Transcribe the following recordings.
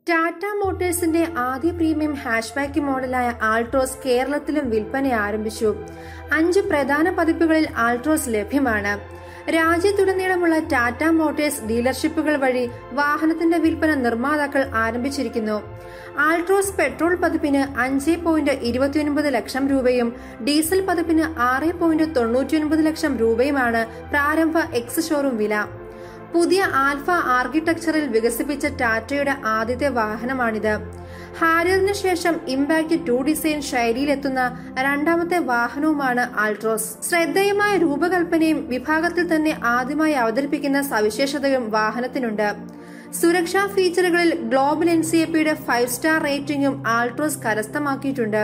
ടാറ്റ മോട്ടോഴ്സിന്റെ ആദ്യ പ്രീമിയം ഹാഷ്ബാക്ക് മോഡലായ ആൾട്രോസ് കേരളത്തിലും വിൽപ്പന ആരംഭിച്ചു അഞ്ച് പ്രധാന പതിപ്പുകളിൽ ആൾട്രോസ് ലഭ്യമാണ് രാജ്യത്തുടനീളമുള്ള ടാറ്റ മോട്ടോഴ്സ് ഡീലർഷിപ്പുകൾ വഴി വാഹനത്തിന്റെ വിൽപ്പന നിർമ്മാതാക്കൾ ആരംഭിച്ചിരിക്കുന്നു ആൾട്രോസ് പെട്രോൾ പതിപ്പിന് അഞ്ച് പോയിന്റ് ഇരുപത്തിയൊൻപത് ലക്ഷം രൂപയും ഡീസൽ പതിപ്പിന് ആറ് പോയിന്റ് തൊണ്ണൂറ്റിയൊൻപത് ലക്ഷം രൂപയുമാണ് പ്രാരംഭ എക്സ് ഷോറൂം വില പുതിയ ആൽഫ ആർക്കിടെക്ചറിൽ വികസിപ്പിച്ച ടാറ്റയുടെ ആദ്യത്തെ വാഹനമാണിത് ഹാരിയറിന് ശേഷം ഇമ്പാക്ട് ടു ഡിസൈൻ ശൈലിയിലെത്തുന്ന രണ്ടാമത്തെ വാഹനവുമാണ് ആൾട്രോസ് ശ്രദ്ധേയമായ രൂപകൽപ്പനയും വിഭാഗത്തിൽ തന്നെ ആദ്യമായി അവതരിപ്പിക്കുന്ന സവിശേഷതയും വാഹനത്തിനുണ്ട് സുരക്ഷാ ഫീച്ചറുകളിൽ ഗ്ലോബൽ എൻ സി എ പിയുടെ ഫൈവ് സ്റ്റാർ റേറ്റിംഗും ആൾട്രോസ് കരസ്ഥമാക്കിയിട്ടുണ്ട്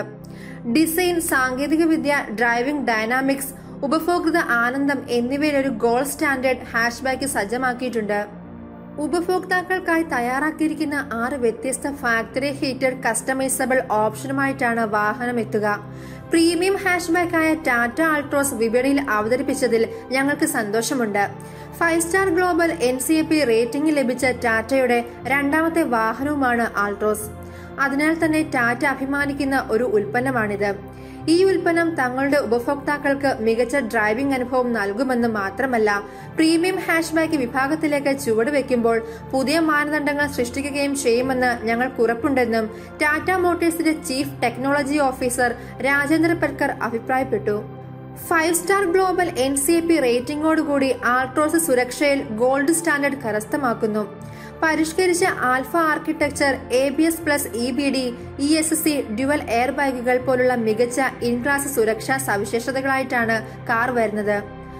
ഡിസൈൻ സാങ്കേതികവിദ്യ ഡ്രൈവിംഗ് ഡൈനാമിക്സ് ഉപഭോക്തൃ ആനന്ദം എന്നിവയിൽ ഒരു ഗോൾഡ് സ്റ്റാൻഡേർഡ് ഹാഷ്ബാക്ക് സജ്ജമാക്കിയിട്ടുണ്ട് ഉപഭോക്താക്കൾക്കായി തയ്യാറാക്കിയിരിക്കുന്ന ആറ് വ്യത്യസ്ത ഫാക്ടറി ഹീറ്റഡ് കസ്റ്റമൈസബിൾ ഓപ്ഷനുമായിട്ടാണ് വാഹനം എത്തുക പ്രീമിയം ഹാഷ്ബാക്കായ ടാറ്റ ആൾട്രോസ് വിപണിയിൽ അവതരിപ്പിച്ചതിൽ ഞങ്ങൾക്ക് സന്തോഷമുണ്ട് five star global N C A P rating ലഭിച്ച ടാറ്റയുടെ രണ്ടാമത്തെ വാഹനവുമാണ് ആൾട്രോസ് അതിനാൽ തന്നെ ടാറ്റ അഭിമാനിക്കുന്ന ഒരു ഉൽപ്പന്നമാണിത് ഈ ഉൽപ്പന്നം തങ്ങളുടെ ഉപഭോക്താക്കൾക്ക് മികച്ച ഡ്രൈവിംഗ് അനുഭവം നൽകുമെന്ന് മാത്രമല്ല പ്രീമിയം ഹാഷ്ബാക്ക് വിഭാഗത്തിലേക്ക് ചുവടുവെക്കുമ്പോൾ പുതിയ മാനദണ്ഡങ്ങൾ സൃഷ്ടിക്കുകയും ചെയ്യുമെന്ന് ഞങ്ങൾക്ക് ഉറപ്പുണ്ടെന്നും ടാറ്റ മോട്ടോഴ്സിന്റെ chief technology officer Rajendra Patkar അഭിപ്രായപ്പെട്ടു five star global N C A P റേറ്റിംഗോടുകൂടി ആൾട്രോസ് സുരക്ഷയിൽ ഗോൾഡ് സ്റ്റാൻഡേർഡ് കരസ്ഥമാക്കുന്നു പരിഷ്കരിച്ച alpha architecture A B S plus E B D E S C dual air ബാഗുകൾ പോലുള്ള മികച്ച ഇൻ ക്ലാസ് സുരക്ഷാ സവിശേഷതകളായിട്ടാണ് കാർ വരുന്നത്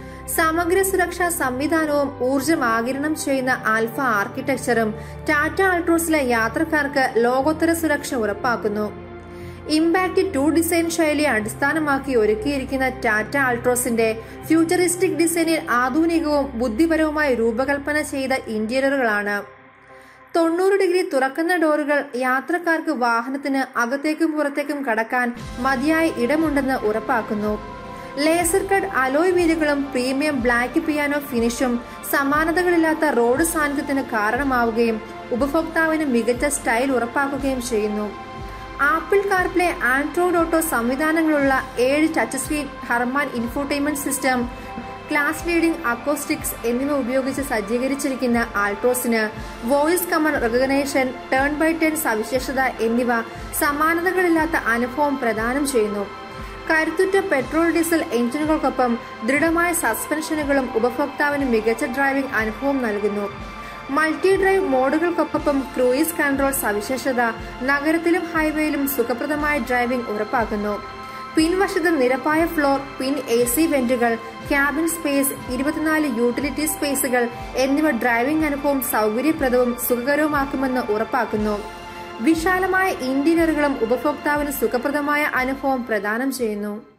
സമഗ്ര സുരക്ഷാ സംവിധാനവും ഊർജം ആകിരണം ചെയ്യുന്ന ആൽഫ ആർക്കിടെക്ചറും ടാറ്റ ആൾട്രോസിലെ യാത്രക്കാർക്ക് ലോകോത്തര സുരക്ഷ ഉറപ്പാക്കുന്നു ഇമ്പാക്ട് ടു ഡിസൈൻ ശൈലിയെ അടിസ്ഥാനമാക്കി ഒരുക്കിയിരിക്കുന്ന ടാറ്റ ആൾട്രോസിന്റെ ഫ്യൂച്ചറിസ്റ്റിക് ഡിസൈനിൽ ആധുനികവും ബുദ്ധിപരവുമായി രൂപകൽപ്പന ചെയ്ത ഇന്റീരിയറുകളാണ് തൊണ്ണൂറ് ഡിഗ്രി തുറക്കുന്ന ഡോറുകൾ യാത്രക്കാർക്ക് വാഹനത്തിന് അകത്തേക്കും പുറത്തേക്കും കടക്കാൻ മതിയായ ഇടമുണ്ടെന്ന് ഉറപ്പാക്കുന്നു ലേസർ കട്ട് അലോയ് വീലുകളും പ്രീമിയം ബ്ലാക്ക് പിയാനോ ഫിനിഷും സമാനതകളില്ലാത്ത റോഡ് സാന്നിധ്യത്തിന് കാരണമാവുകയും ഉപഭോക്താവിന് മികച്ച സ്റ്റൈൽ ഉറപ്പാക്കുകയും ചെയ്യുന്നു ആപ്പിൾ കാർപ്ലേ ആൻഡ്രോയിഡ് ഓട്ടോ സംവിധാനങ്ങളുള്ള ഏഴ് touch screen Harman infotainment system class leading acoustics എന്നിവ ഉപയോഗിച്ച് സജ്ജീകരിച്ചിരിക്കുന്ന ആൾട്രോസിന് voice command recognition turn by turn സവിശേഷത എന്നിവ സമാനതകളില്ലാത്ത അനുഭവം പ്രദാനം ചെയ്യുന്നു കരുത്തുറ്റ പെട്രോൾ ഡീസൽ എഞ്ചിനുകൾക്കൊപ്പം ദൃഢമായ സസ്പെൻഷനുകളും ഉപഭോക്താവിന് മികച്ച ഡ്രൈവിംഗ് അനുഭവം നൽകുന്നു മൾട്ടി ഡ്രൈവ് മോഡുകൾക്കൊപ്പം ക്രൂയിസ് കൺട്രോൾ സവിശേഷത നഗരത്തിലും ഹൈവേയിലും സുഖപ്രദമായ ഡ്രൈവിംഗ് ഉറപ്പാക്കുന്നു പിൻവശത്ത് നിരപ്പായ ഫ്ലോർ പിൻ എ സി വെന്റുകൾ ക്യാബിൻ സ്പേസ് ഇരുപത്തിനാല് യൂട്ടിലിറ്റി സ്പേസുകൾ എന്നിവ ഡ്രൈവിംഗ് അനുഭവം സൗകര്യപ്രദവും സുഖകരവുമാക്കുമെന്ന് ഉറപ്പാക്കുന്നു വിശാലമായ ഇന്റീരിയറുകളും ഉപഭോക്താവിന് സുഖപ്രദമായ അനുഭവം പ്രദാനം ചെയ്യുന്നു